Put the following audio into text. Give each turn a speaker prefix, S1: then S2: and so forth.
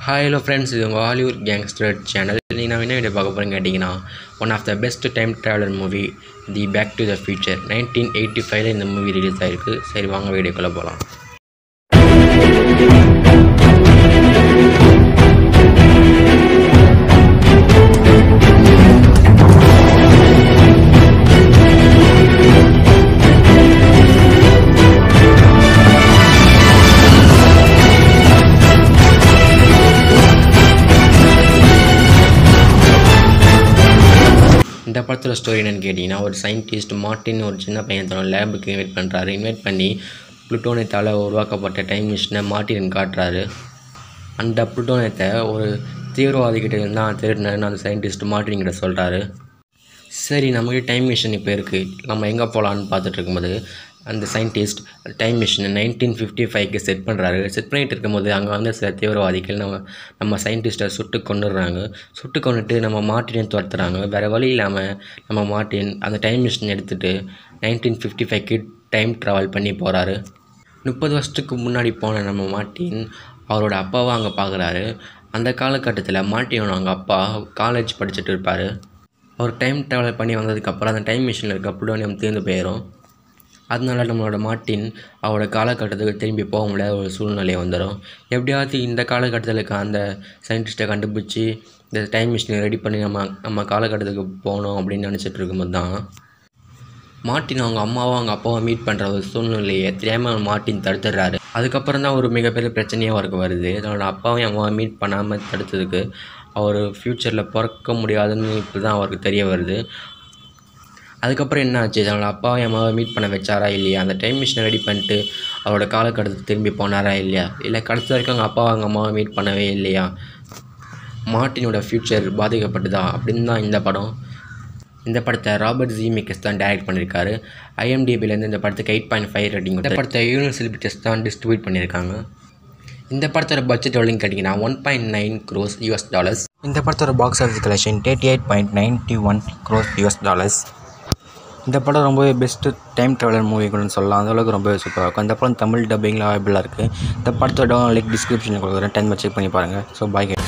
S1: hi hello friends இது உங்கள் Hollywood gangster channel நீங்கள் நான் என்ன வீடியோ பார்க்க போகிறேன்னு கேட்டிங்கன்னா one of the best time traveller movie the Back to the Future nineteen eighty ஃபைவ்ல இந்த மூவி ரிலீஸ் ஆயிருக்கு சரி வாங்க வீடியோக்குள்ளே போகலாம் இந்த படத்தோட ஸ்டோரி என்னன்னு கேட்டிங்கன்னா ஒரு சயின்டிஸ்ட் மார்ட்டின் ஒரு சின்ன பையன் தன்னோட லேபுக்கு இன்வைட் பண்ணுறாரு இன்வைட் பண்ணி புளுட்டோனியத்தால் உருவாக்கப்பட்ட டைம் மிஷினை மார்ட்டின் காட்டுறாரு அந்த புளுட்டோனியத்தை ஒரு தீவிரவாதிகிட்ட இருந்து தான் திருடினு அந்த சயின்டிஸ்ட் மார்ட்டின் கிட்ட சொல்கிறாரு சரி நம்மகிட்ட டைம் மிஷின் இப்போ இருக்குது நம்ம எங்கே போகலான்னு பார்த்துட்டு இருக்கும்போது அந்த சயின்டிஸ்ட் டைம் மிஷினை நைன்டீன் ஃபிஃப்டி ஃபைவ்க்கு செட் பண்ணுறாரு செட் பண்ணிகிட்டு இருக்கும்போது அங்கே வந்து சில தீவிரவாதிகள் நம்ம நம்ம சயின்டிஸ்ட்டை சுட்டு கொண்டுடுறாங்க சுட்டு கொண்டுட்டு நம்ம மார்ட்டினை துரத்துறாங்க வேறு வழி இல்லாமல் நம்ம மார்ட்டின் அந்த டைம் மிஷின் எடுத்துகிட்டு நைன்டீன் ஃபிஃப்டி ஃபைவ்க்கு டைம் ட்ராவல் பண்ணி போகிறாரு முப்பது வருஷத்துக்கு முன்னாடி போன நம்ம மார்ட்டின் அவரோட அப்பாவை அங்கே பார்க்குறாரு அந்த காலகட்டத்தில் மார்ட்டினோட அவங்க அப்பா காலேஜ் படிச்சுட்டு இருப்பார் அவர் டைம் ட்ராவல் பண்ணி வந்ததுக்கப்புறம் அந்த டைம் மிஷினில் இருக்க புளோனியம் தீர்ந்து போயிடும் அதனால நம்மளோட மார்ட்டின் அவரோட காலகட்டத்துக்கு திரும்பி போக முடியாத ஒரு சூழ்நிலை வந்துடும் எப்படியாவது இந்த காலகட்டத்தில் இருக்க அந்த சயின்டிஸ்ட்டை கண்டுபிடிச்சி இந்த டைம் மிஷினை ரெடி பண்ணி நம்ம நம்ம காலகட்டத்துக்கு போகணும் அப்படின்னு நினச்சிட்டு இருக்கும்போது தான் மார்ட்டின் அவங்க அம்மாவும் அவங்க அப்பாவை மீட் பண்ணுற ஒரு சூழ்நிலையை தெரியாமல் மார்ட்டின் தடுத்துடுறாரு அதுக்கப்புறம் தான் ஒரு மிகப்பெரிய பிரச்சனையாக அவருக்கு வருது தன்னோட அப்பாவையும் அம்மாவை மீட் பண்ணாமல் தடுத்ததுக்கு அவர் ஃப்யூச்சரில் பிறக்க முடியாதுன்னு இப்போ தான் அவருக்கு தெரிய வருது அதுக்கப்புறம் என்ன ஆச்சு தன்னோட அப்பாவை அம்மாவை மீட் பண்ண வச்சாரா இல்லையா அந்த டைம் மிஷினை ரெடி பண்ணிட்டு அவரோட காலகட்டத்துக்கு திரும்பி போனாரா இல்லையா இல்லை கடைசி வரைக்கும் அவங்க அப்பாவை அவங்க அம்மாவை மீட் பண்ணவே இல்லையா மார்ட்டினோட ஃப்யூச்சர் பாதிக்கப்பட்டுதா அப்படின்னு தான் இந்த படம் இந்த படத்தை ராபர்ட் ஜீமிக்கஸ் தான் டைரக்ட் பண்ணியிருக்காரு ஐஎம்டிபிலேருந்து இந்த படத்துக்கு எயிட் பாயிண்ட் ஃபைவ் ரேட்டிங் இந்த படத்தை யூனிவர்சல் பிக்சர்ஸ் தான் டிஸ்ட்ரிபியூட் பண்ணியிருக்காங்க இந்த படத்தோட பட்ஜெட் எவ்வளோன்னு கேட்டிங்கன்னா one point nine crores US dollars
S2: இந்த படத்தோட box office collection thirty eight point ninety one crores US dollars இந்த படம் ரொம்பவே பெஸ்ட்டு டைம் ட்ராவலர் மூவிகள்னு சொல்லலாம் அந்த அளவுக்கு ரொம்பவே சூப்பராக இருக்கும் இந்த படம் தமிழ் டப்பிங்கில் அவைபிளாக இருக்குது இந்த படத்தோட லிங்க் டிஸ்கிரிப்ஷனில் கொடுக்குறேன் டைம் செக் பண்ணி பாருங்கள் ஸோ பாய்